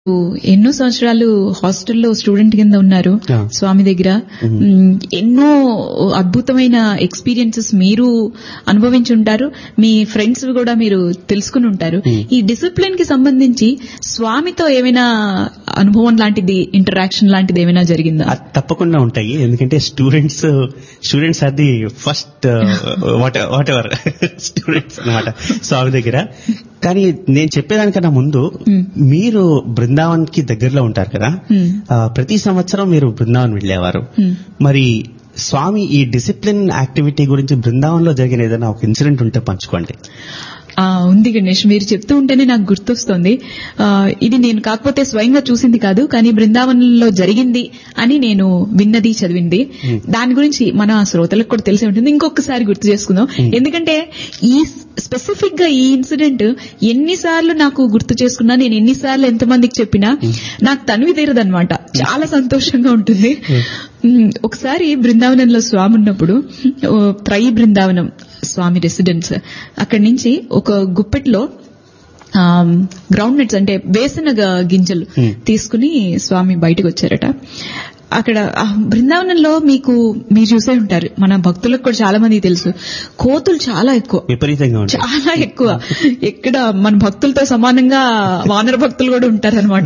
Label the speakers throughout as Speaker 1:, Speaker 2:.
Speaker 1: ఎన్నో సంవత్సరాలు హాస్టల్లో స్టూడెంట్ కింద ఉన్నారు
Speaker 2: Yeah.
Speaker 1: స్వామి దగ్గర మ్, ఎన్నో అద్భుతమైన ఎక్స్పీరియన్సెస్ మీరు అనుభవించి ఉంటారు మీ ఫ్రెండ్స్ కూడా మీరు తెలుసుకుని ఉంటారు ఈ డిసిప్లిన్ కి సంబంధించి స్వామితో ఏమైనా అనుభవం లాంటిది ఇంటరాక్షన్ లాంటిది ఏమైనా జరిగిందా
Speaker 2: అది తప్పకుండా ఉంటాయి ఎందుకంటే students students are the first what whatever students అన్నమాట స్వామి దగ్గర కానీ నేను చెప్పేదానికన్నా ముందు మీరు బృందావన్ కి దగ్గరలో ఉంటారు కదా
Speaker 1: Hmm.
Speaker 2: ఆ, ప్రతి సంవత్సరం మీరు బృందావన్ వెళ్ళేవారు
Speaker 1: Hmm.
Speaker 2: మరి స్వామి ఈ డిసిప్లిన్ యాక్టివిటీ గురించి బృందావన్ లో జరిగిన ఏదైనా ఒక ఇన్సిడెంట్ ఉంటే పంచుకోండి
Speaker 1: ఆ, ఉంది గణేష్ మీరు చెప్తూ ఉంటేనే నాకు గుర్తొస్తుంది ఆ, ఇది నేను కాకపోతే స్వయంగా చూసింది కాదు కానీ బృందావనంలో జరిగింది అని నేను విన్నది చదివింది దాని గురించి మన శ్రోతలకు కూడా తెలిసి ఉంటుంది ఇంకొకసారి గుర్తు చేసుకుందాం ఎందుకంటే ఈ స్పెసిఫిక్ గా ఈ ఇన్సిడెంట్ ఎన్నిసార్లు నాకు గుర్తు చేసుకున్నా నేను ఎన్నిసార్లు ఎంతమందికి చెప్పినా నాకు తనివి తీరదనమాట చాలా సంతోషంగా ఉంటుంది ఉమ్, ఒకసారి బృందావనంలో స్వామి ఉన్నప్పుడు ఓ, త్రయి బృందావనం స్వామి రెసిడెన్స్ అక్కడి నుంచి ఒక గుప్పెట్లో గ్రౌండ్ నట్స్ అంటే వేసిన గ- గింజలు
Speaker 2: Hmm.
Speaker 1: తీసుకుని స్వామి బయటకు వచ్చారట అక్కడ ఆ బృందావనంలో మీకు మీరు చూసే ఉంటారు మన భక్తులకు కూడా చాలా మంది తెలుసు కోతులు చాలా ఎక్కువ
Speaker 2: విపరీతంగా ఉంటాయి
Speaker 1: చాలా ఎక్కువ ఎక్కడ మన భక్తులతో సమానంగా వానర భక్తులు కూడా ఉంటారనమాట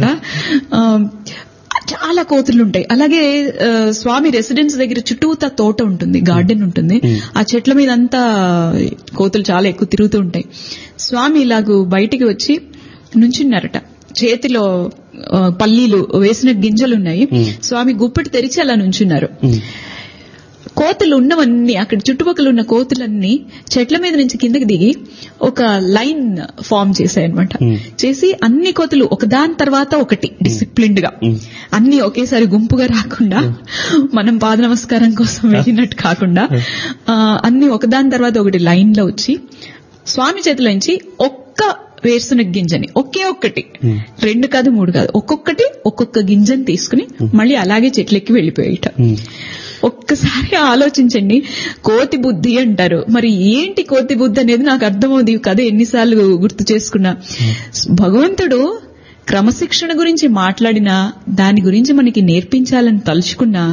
Speaker 1: చాలా కోతులు ఉంటాయి అలాగే ఆ, స్వామి రెసిడెన్స్ దగ్గర చుట్టూతా తోట ఉంటుంది గార్డెన్ ఉంటుంది ఆ చెట్ల మీద అంతా కోతులు చాలా ఎక్కువ తిరుగుతూ ఉంటాయి స్వామి ఇలాగూ బయటికి వచ్చి నుంచున్నారట చేతిలో ఆ, పల్లీలు వేసిన గింజలు ఉన్నాయి స్వామి గుప్పెటి తెరిచి అలా నుంచున్నారు
Speaker 2: Hmm.
Speaker 1: కోతులు ఉన్నవన్నీ అక్కడ చుట్టుపక్కల ఉన్న కోతులన్నీ చెట్ల మీద నుంచి కిందకి దిగి ఒక లైన్ ఫామ్ చేశాయన్నమాట
Speaker 2: Hmm.
Speaker 1: చేసి అన్ని కోతులు ఒకదాని తర్వాత ఒకటి డిసిప్లిన్డ్ గా
Speaker 2: Hmm.
Speaker 1: అన్ని ఒకేసారి గుంపుగా రాకుండా మనం పాద నమస్కారం కోసం వెళ్ళినట్టు కాకుండా ఆ, అన్ని ఒకదాని తర్వాత ఒకటి లైన్ లో వచ్చి స్వామి చేతిలో నుంచి ఒక్క వేరుశనగ గింజని ఒకే ఒక్కటి
Speaker 2: Hmm.
Speaker 1: రెండు కాదు మూడు కాదు ఒక్కొక్కటి ఒక్కొక్క గింజని తీసుకుని మళ్ళీ అలాగే చెట్లెక్కి వెళ్ళిపోయేట
Speaker 2: Hmm.
Speaker 1: ఒక్కసారి ఆలోచించండి కోతి బుద్ధి అంటారు మరి ఏంటి కోతి బుద్ధి అనేది నాకు అర్థమవుది ఈ కథ ఎన్నిసార్లు గుర్తు చేసుకున్నా భగవంతుడు క్రమశిక్షణ గురించి మాట్లాడినా దాని గురించి మనకి నేర్పించాలని తలుచుకున్నా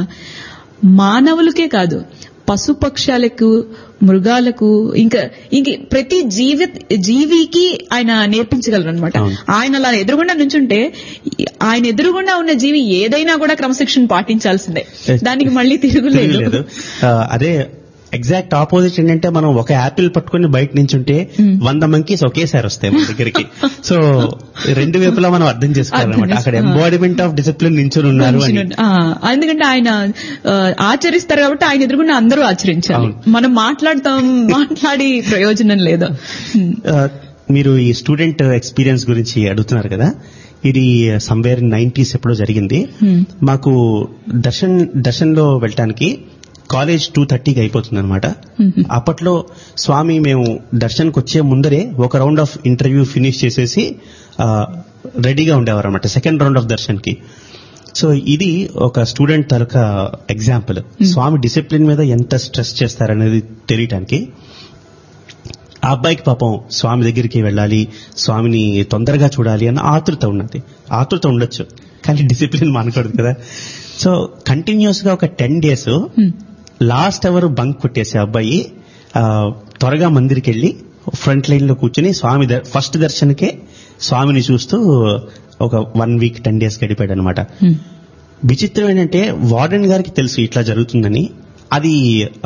Speaker 1: మానవులకే కాదు పశుపక్షాలకు మృగాలకు ఇంకా ఇంక ప్రతి జీవి జీవికి ఆయన నేర్పించగలరు అనమాట
Speaker 2: అవును.
Speaker 1: ఆయన అలా ఎదురుగుండా నుంచుంటే ఆయన ఎదురుగుండా ఉన్న జీవి ఏదైనా కూడా క్రమశిక్షణ పాటించాల్సిందే దానికి మళ్ళీ తిరుగులేదు
Speaker 2: లేదు ఆ, అదే ఎగ్జాక్ట్ ఆపోజిట్ ఏంటంటే మనం ఒక యాపిల్ పట్టుకుని బయట నించుంటే వంద మంకీస్ ఒకేసారి వస్తాయి మన దగ్గరికి సో రెండు వైపులా మనం అర్థం చేసుకోవాలన్నమాట అక్కడ ఎంబాడిమెంట్ ఆఫ్ డిసిప్లిన్ నించుని ఉన్నారు అని
Speaker 1: మనిషిని- ఆ, ఎందుకంటే ఆయన ఆ, ఆచరిస్తారు కాబట్టి ఆయన ఎదురుగుండా అందరూ ఆచరించాలి మనం మాట్లాడతాం మాట్లాడి ప్రయోజనం లేదు ఉమ్.
Speaker 2: ఆ, మీరు ఈ స్టూడెంట్ ఎక్స్పీరియన్స్ గురించి అడుగుతున్నారు కదా ఇది సంవేర్ నైన్టీస్ ఎప్పుడో జరిగింది
Speaker 1: Hmm.
Speaker 2: మాకు దర్శన్ దర్శన్ లో వెళ్ళటానికి కాలేజ్ టూ థర్టీకి అయిపోతుంది అనమాట అప్పట్లో స్వామి మేము దర్శన్కి వచ్చే ముందరే ఒక రౌండ్ ఆఫ్ ఇంటర్వ్యూ ఫినిష్ చేసేసి ఆ, రెడీగా ఉండేవారు అనమాట సెకండ్ రౌండ్ ఆఫ్ దర్శన్కి సో ఇది ఒక స్టూడెంట్ తాలూకా ఎగ్జాంపుల్ స్వామి డిసిప్లిన్ మీద ఎంత స్ట్రెస్ చేస్తారనేది తెలియటానికి ఆ అబ్బాయికి పాపం స్వామి దగ్గరికి వెళ్ళాలి స్వామిని తొందరగా చూడాలి అన్న ఆతృత ఉన్నది ఆతృత ఉండొచ్చు కానీ డిసిప్లిన్ మానకూడదు కదా సో కంటిన్యూస్ గా ఒక ten days last hour bunk కొట్టేసే అబ్బాయి ఆ, త్వరగా మందిరికి వెళ్ళి ఫ్రంట్ లైన్ లో కూర్చుని స్వామి ద- ఫస్ట్ దర్శనకే స్వామిని చూస్తూ ఒక వన్ వీక్ టెన్ డేస్ గడిపాడు అనమాట
Speaker 1: ఉమ్.
Speaker 2: విచిత్రం ఏంటంటే వార్డెన్ గారికి తెలుసు ఇట్లా జరుగుతుందని అది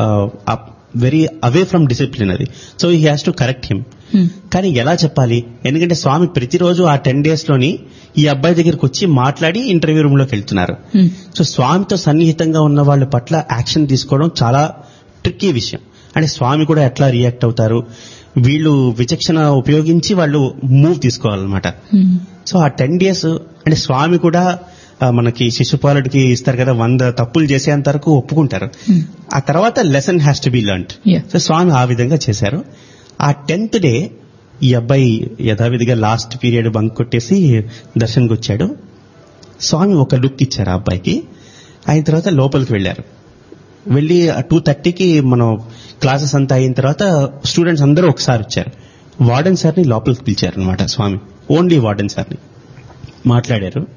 Speaker 2: వెరీ అవే ఫ్రమ్ డిసిప్లిన్ అది so he has to correct him
Speaker 1: um.
Speaker 2: కానీ ఎలా చెప్పాలి ఎందుకంటే స్వామి ప్రతిరోజు ఆ టెన్ డేస్ లోని ఈ అబ్బాయి దగ్గరికి వచ్చి మాట్లాడి ఇంటర్వ్యూ రూమ్ లోకి వెళ్తున్నారు
Speaker 1: ఉమ్.
Speaker 2: సో స్వామితో సన్నిహితంగా ఉన్న వాళ్ళ పట్ల యాక్షన్ తీసుకోవడం చాలా ట్రిక్కీ విషయం అంటే స్వామి కూడా ఎట్లా రియాక్ట్ అవుతారు వీళ్ళు విచక్షణ ఉపయోగించి వాళ్ళు మూవ్ తీసుకోవాలన్నమాట
Speaker 1: ఉమ్.
Speaker 2: సో ఆ టెన్ డేస్ అంటే స్వామి కూడా ఆ, మనకి శిశుపాలుడికి ఇస్తారు కదా వంద తప్పులు చేసేంత వరకు ఒప్పుకుంటారు ఆ తర్వాత lesson has to be learned
Speaker 1: Yeah.
Speaker 2: So Swami ఆ విధంగా చేశారు ఆ టెన్త్ డే ఈ అబ్బాయి యథావిధిగా లాస్ట్ పీరియడ్ బంక్ కొట్టేసి దర్శన్కి వచ్చాడు స్వామి ఒక లుక్ ఇచ్చారు ఆ అబ్బాయికి అయిన తర్వాత లోపలికి వెళ్ళారు వెళ్ళి టూ థర్టీకి మనం క్లాసెస్ అంతా అయిన తర్వాత స్టూడెంట్స్ అందరూ ఒకసారి వచ్చారు వార్డెన్ సార్ని లోపలికి పిలిచారు అనమాట స్వామి ఓన్లీ వార్డెన్ సార్ని మాట్లాడారు